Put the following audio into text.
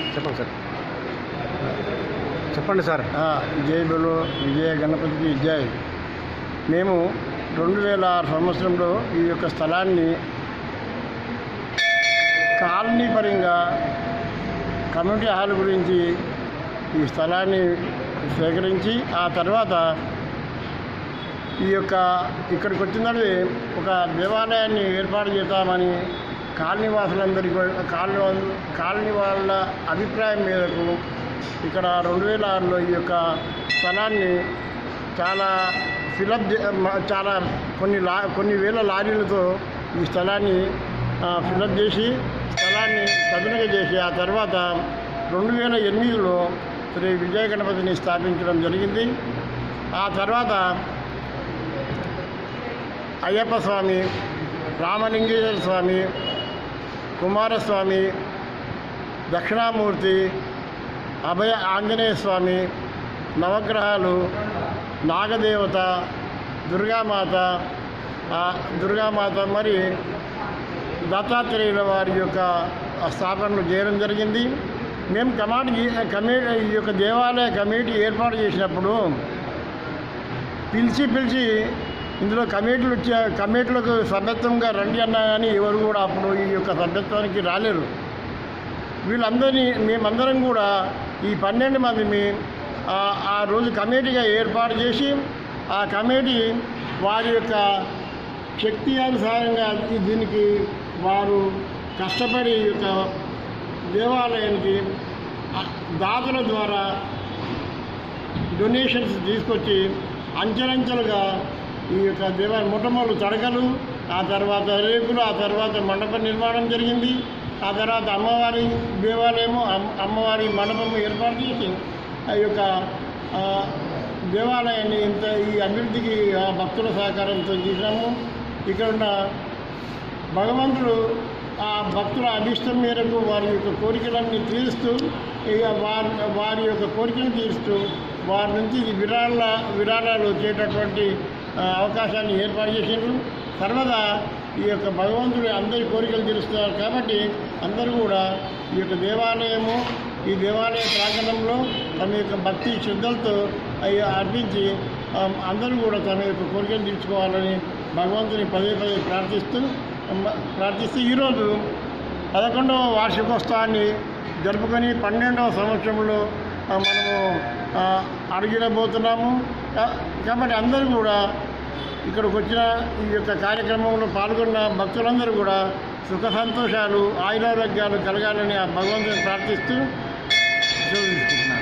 చెప్పండి సార్ చెప్పండి సార్ ఆ, జై బలో విజయ గణపతికి జై మేము రెండు వేల ఆరు సంవత్సరంలో ఈ యొక్క స్థలాన్ని కాలనీ పరంగా కమ్యూనిటీ హాల్ గురించి ఈ స్థలాన్ని సేకరించి ఆ తర్వాత ఈ యొక్క ఇక్కడికి వచ్చినది ఒక దేవాలయాన్ని ఏర్పాటు చేద్దామని కాలనీ వాసులందరికీ కూడా- కాలనీ వాళ్ళ- కాలనీ వాళ్ళ అభిప్రాయం మేరకు ఇక్కడ రెండు వేల ఆరులో ఈ యొక్క స్థలాన్ని చాలా ఫిలప్ చే- మ- చాలా కొన్ని లా కొన్ని వేల లారీలతో ఈ స్థలాన్ని ఆ, ఫిలప్ చేసి స్థలాన్ని చదునుగా చేసి ఆ తర్వాత రెండు వేల ఎనిమిదిలో శ్రీ విజయ గణపతిని స్థాపించడం జరిగింది ఆ తర్వాత అయ్యప్ప స్వామి రామలింగేశ్వర స్వామి కుమారస్వామి దక్షిణామూర్తి అభయ ఆంజనేయ స్వామి నవగ్రహాలు నాగదేవత దుర్గామాత ఆ దుర్గామాత మరి దత్తాత్రేయుల వారి యొక్క స్థాపనలు చేయడం జరిగింది మేము కమాటీ కమిటీ ఈ యొక్క దేవాలయ కమిటీ ఏర్పాటు చేసినప్పుడు పిలిచి పిలిచి ఇందులో కమిటీలు వచ్చే కమిటీలకు సభ్యత్వంగా రండి అన్నా కానీ ఎవరు కూడా అప్పుడు ఈ యొక్క సభ్యత్వానికి రాలేరు వీళ్ళందరినీ మేమందరం కూడా ఈ పన్నెండు మందిని ఆ- ఆ రోజు కమిటీగా ఏర్పాటు చేసి ఆ కమిటీ వారి యొక్క శక్తి అనుసారంగా ఈ- దీనికి వారు కష్టపడి ఈ యొక్క దేవాలయానికి ఆ దాతల ద్వారా డొనేషన్స్ తీసుకొచ్చి అంచెలంచెలుగా ఈ యొక్క దేవాలయం మొట్టమొదటి తడకలు ఆ తర్వాత రేకులు ఆ తర్వాత మండప నిర్మాణం జరిగింది ఆ తర్వాత అమ్మవారి దేవాలయము అమ్- అమ్మవారి మండపం ఏర్పాటు చేసి ఆ యొక్క ఆ, దేవాలయాన్ని ఇంత ఈ అభివృద్ధికి ఆ భక్తుల సహకారంతో చేసినాము ఇక్కడ ఉన్న భగవంతుడు ఆ భక్తుల అభిష్టం మేరకు వారి యొక్క కోరికలన్నీ తీరుస్తూ ఇక వారి వారి యొక్క కోరికలు తీరుస్తూ వారి నుంచి విరాళ విరాళాలు వచ్చేటటువంటి ఆ, అవకాశాన్ని ఏర్పాటు చేసిండ్రు సర్వదా ఈ యొక్క భగవంతుడు అందరి కోరికలు తీరుస్తున్నారు కాబట్టి అందరూ కూడా ఈ యొక్క దేవాలయము ఈ దేవాలయ ప్రాంగణంలో తమ యొక్క భక్తి శ్రద్ధలతో అవి అర్పించి ఆ, అందరూ కూడా తమ యొక్క కోరికలు తీర్చుకోవాలని భగవంతుని పదే పదే ప్రార్థిస్తూ మ- ప్రార్థిస్తూ ఈరోజు పదకొండవ వార్షికోత్సవాన్ని జరుపుకొని పన్నెండవ సంవత్సరంలో ఆ, మనము ఆ, అడుగుడబోతున్నాము కా- కాబట్టి అందరూ కూడా ఇక్కడికి వచ్చిన ఈ యొక్క కార్యక్రమంలో పాల్గొన్న భక్తులందరూ కూడా సుఖ సంతోషాలు ఆయురారోగ్యాలు కలగాలని ఆ భగవంతుని ప్రార్థిస్తూ సెలవు తీసుకుంటాం